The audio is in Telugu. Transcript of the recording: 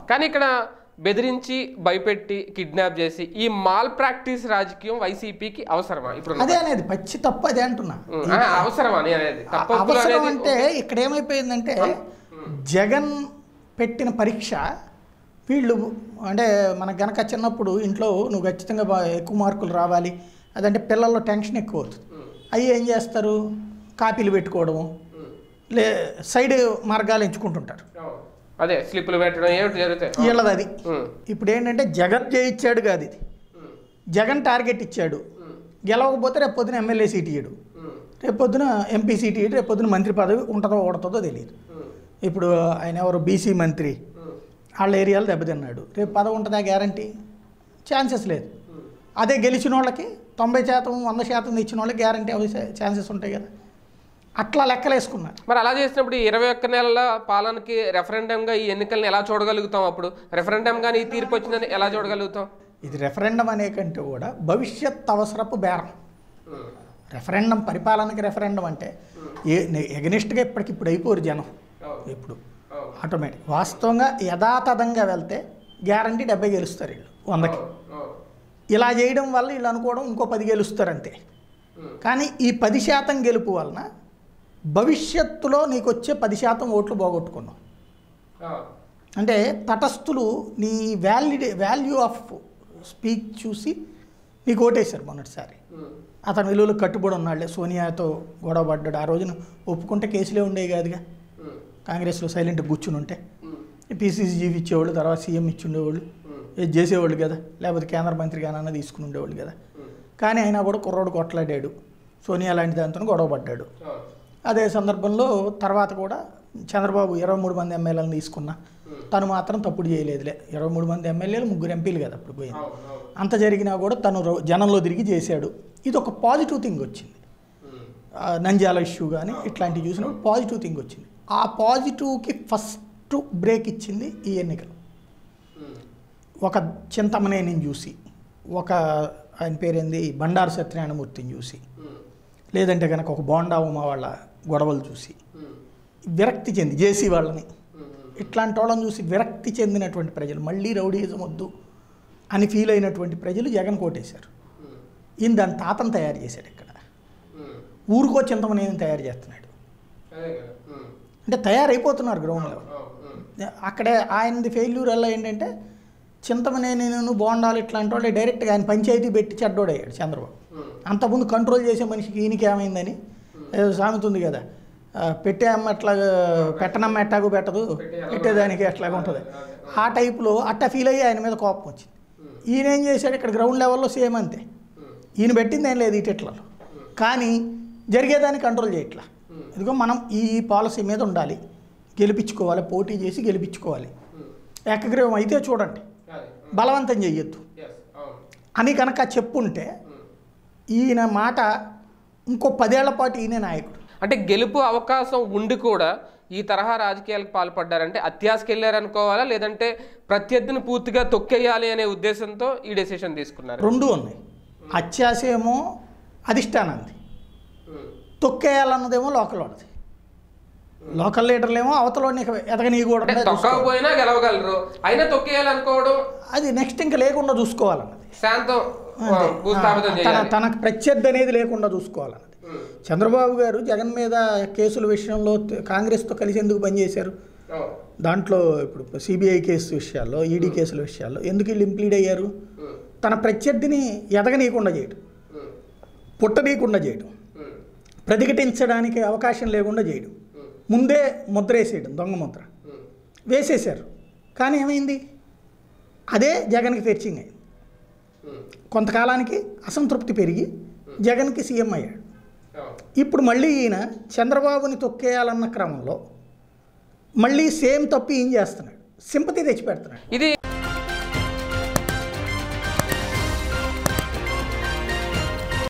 కానీ ఇక్కడ బెదిరించి భయపెట్టి కిడ్నాప్ చేసి ఈ మాల్ ప్రాక్టీస్ రాజకీయం వైసీపీకి అవసరమా ఇప్పుడు అదే అనేది పచ్చి తప్పు అదే అంటున్నా అవసరమా అని అనేది తప్పు ఒప్పులు అవసరం అనేది అంటే ఇక్కడ ఏమైపోయిందంటే జగన్ పెట్టిన పరీక్ష వీళ్ళు అంటే మనకు గనక చిన్నప్పుడు ఇంట్లో నువ్వు ఖచ్చితంగా బా- ఎక్కువ మార్కులు రావాలి అదంటే పిల్లల్లో టెన్షన్ ఎక్కువ అవుతుంది అవి ఏం చేస్తారు కాపీలు పెట్టుకోవడము లే సైడ్ మార్గాలు ఎంచుకుంటుంటారు అవును. అదే స్లిప్పులు పెట్టడం ఏమిటి జరుగుతాయి వీళ్ళది అది ఉమ్, ఇప్పుడు ఏంటంటే జగన్ జయించాడు కాదు ఇది ఉమ్, జగన్ టార్గెట్ ఇచ్చాడు ఉమ్, గెలవకపోతే రేపు పొద్దున ఎమ్మెల్యే సీట్ ఇయ్యడు ఉమ్, రేపు పొద్దున ఎంపీ సీట్ ఇయ్యడు రేపు పొద్దున మంత్రి పదవి ఉంటుందో ఓడుతుందో తెలియదు ఉమ్, ఇప్పుడు ఆయన ఎవరు బీసీ మంత్రి ఉమ్, వాళ్ళ ఏరియాలో దెబ్బతిన్నాడు రేపు పదవి ఉంటుందా గ్యారంటీ ఛాన్సెస్ లేదు ఉమ్. అదే గెలిచిన వాళ్ళకి తొంభై శాతం వంద శాతం ఇచ్చిన వాళ్ళకి గ్యారంటీ అవి ఛాన్సెస్ ఉంటాయి కదా అట్లా లెక్కలేసుకున్నారు మరి అలా చేసినప్పుడు ఈ ఇరవై ఒక్క నెలల పాలనకి రెఫరెండంగా ఈ ఎన్నికల్ని ఎలా చూడగలుగుతాం అప్పుడు రెఫరెండం కానీ ఈ తీర్పు వచ్చిందని ఎలా చూడగలుగుతాం ఇది రెఫరెండం అనే కంటే కూడా భవిష్యత్ అవసరపు బేరం ఉమ్, రెఫరెండం పరిపాలనకి రెఫరెండం అంటే ఏ ఎగనిస్ట్గా ఇప్పటికిప్పుడు అయిపోరు జనం అవును, ఇప్పుడు అవును, ఆటోమేటిక్ వాస్తవంగా యథాతథంగా వెళ్తే గ్యారంటీ డెబ్బై గెలుస్తారు వీళ్ళు వందకి అవును, అవును, ఇలా చేయడం వల్ల వీళ్ళు అనుకోవడం ఇంకో పది గెలుస్తారు అంతే ఉమ్, కానీ ఈ పది శాతం గెలుపు వలన భవిష్యత్తులో నీకు వచ్చే పది శాతం ఓట్లు పోగొట్టుకున్నావు అవును, అంటే తటస్థులు నీ వ్యాలిడే వాల్యూ ఆఫ్ స్పీచ్ చూసి నీకు ఓటేశారు మొన్నటిసారి ఉమ్, అతను విలువలు కట్టుబడి ఉన్నాళ్లే సోనియాతో గొడవ పడ్డాడు ఆ రోజున ఒప్పుకుంటే కేసులే ఉండేవి కాదుగా ఉమ్, కాంగ్రెస్లో సైలెంట్ కూర్చుని ఉంటే ఉమ్, పీసీసీ చీఫ్ ఇచ్చేవాళ్ళు తర్వాత సీఎం ఇచ్చి ఉండేవాళ్ళు ఉమ్, ఏది చేసేవాళ్ళు కదా లేకపోతే కేంద్ర మంత్రి గానన్నా తీసుకుని ఉండేవాళ్ళు కదా ఉమ్, కానీ అయినా కూడా కుర్రోడు కొట్లాడాడు సోనియా లాంటి దాంతో గొడవ పడ్డాడు అవును, అదే సందర్భంలో తర్వాత కూడా చంద్రబాబు ఇరవై మూడు మంది ఎమ్మెల్యేలను తీసుకున్నా ఉమ్, తను మాత్రం తప్పుడు చేయలేదులే ఇరవై మూడు మంది ఎమ్మెల్యేలు ముగ్గురు ఎంపీలు కదా అప్పుడు పోయింది అవును, అవును, అంత జరిగినా కూడా తను రో- జనంలో తిరిగి చేశాడు ఇది ఒక పాజిటివ్ థింగ్ వచ్చింది ఉమ్, ఆ, నంద్యాల ఇష్యూ కానీ ఇట్లాంటివి చూసినప్పుడు పాజిటివ్ థింగ్ వచ్చింది ఆ పాజిటివ్కి ఫస్ట్ బ్రేక్ ఇచ్చింది ఈ ఎన్నికలు ఉమ్, ఒక చింతమనేని చూసి ఒక ఆయన పేరేంది బండారు సత్యనారాయణమూర్తిని చూసి ఉమ్, లేదంటే కనుక ఒక బోండా ఉమా వాళ్ళ గొడవలు చూసి ఉమ్, విరక్తి చెంది జేసీ వాళ్ళని ఉమ్, ఉమ్, ఇట్లాంటి వాళ్ళని చూసి విరక్తి చెందినటువంటి ప్రజలు మళ్ళీ రౌడీయిజం వద్దు అని ఫీల్ అయినటువంటి ప్రజలు జగన్ కోటేశారు ఉమ్, ఈయన దాని తాతను తయారు చేశాడు ఇక్కడ ఉమ్, ఊరికో చింతమనేని తయారు చేస్తున్నాడు అదే కదా ఉమ్, అంటే తయారైపోతున్నారు గ్రౌండ్లో అవును, ఉమ్, అక్కడే ఆయనది ఫెయిల్యూర్ వల్ల ఏంటంటే చింతమనేని నేను బోండాలు ఇట్లాంటి వాళ్ళు డైరెక్ట్గా ఆయన పంచాయతీ పెట్టి చెడ్డోడయ్యాడు చంద్రబాబు ఉమ్, అంతకుముందు కంట్రోల్ చేసే మనిషికి ఈయనకి ఏమైందని ఏదో సామెత ఉంది కదా ఆ, పెట్టే అమ్మ ఎట్లా పెట్టనమ్మ ఎట్టాగు పెట్టదు పెట్టేదానికి ఎట్లాగా ఉంటుంది ఆ టైపులో అట్ట ఫీల్ అయ్యి ఆయన మీద కోపం వచ్చింది ఈయన ఏం చేశాడు ఇక్కడ గ్రౌండ్ లెవెల్లో సేమ్ అంతే ఉమ్, ఈయన పెట్టింది ఏం లేదు ఇటెట్లలో కానీ జరిగేదాన్ని కంట్రోల్ చేయట్లా ఇదిగో మనం ఈ పాలసీ మీద ఉండాలి గెలిపించుకోవాలి పోటీ చేసి గెలిపించుకోవాలి ఉమ్, ఏకగ్రీవం అయితే చూడండి అదే బలవంతం చెయ్యొద్దు ఎస్ అవును అని కనుక చెప్పుంటే ఉమ్. ఈయన మాట ఇంకో పదేళ్ల పాటు ఈయనే నాయకుడు అంటే గెలుపు అవకాశం ఉండి కూడా ఈ తరహా రాజకీయాలకు పాల్పడ్డారంటే అత్యాశకి వెళ్ళారనుకోవాలా లేదంటే ప్రత్యర్థిని పూర్తిగా తొక్కేయాలి అనే ఉద్దేశంతో ఈ డెసిషన్ తీసుకున్నారు రెండు ఉన్నాయి అత్యాశేమో అధిష్టానంది తొక్కేయాలన్నదేమో లోకల్ వాడిది లోకల్ లీడర్లేమో అవతలని ఎదగనీయకూడదు అంటే తొక్కకపోయినా గెలవగలరు అయినా తొక్కేయాలనుకోవడం అది నెక్స్ట్ ఇంకా లేకుండా చూసుకోవాలన్నది శాంతం అంతే. భూస్థాపితం తన చేయాలి తనకు ప్రత్యర్థి అనేది లేకుండా చూసుకోవాలన్నది ఉమ్, చంద్రబాబు గారు జగన్ మీద కేసుల విషయంలో త- కాంగ్రెస్తో కలిసి ఎందుకు పనిచేశారు అవును. దాంట్లో ఇప్పుడు సిబిఐ కేసు విషయాల్లో ఈడీ కేసుల విషయాల్లో ఎందుకు వీళ్ళు ఇంప్లీడ్ అయ్యారు ఉమ్, తన ప్రత్యర్థిని ఎదగనీయకుండా చేయడం ఉమ్, పుట్టనీయకుండా చేయడం ఉమ్, ప్రతిఘటించడానికి అవకాశం లేకుండా చేయడం ఉమ్, ముందే ముద్ర వేసేయడం దొంగ ముద్ర ఉమ్, వేసేశారు కానీ ఏమైంది అదే జగన్కి ఫెర్చింగ్ అయింది ఉమ్, కొంతకాలానికి అసంతృప్తి పెరిగి జగన్కి సీఎం అయ్యాడు అవును. ఇప్పుడు మళ్ళీ ఈయన చంద్రబాబుని తొక్కేయాలన్న క్రమంలో మళ్ళీ సేమ్ తప్పు ఈయన చేస్తున్నాడు సింపతి తెచ్చిపెడుతున్నాడు ఇది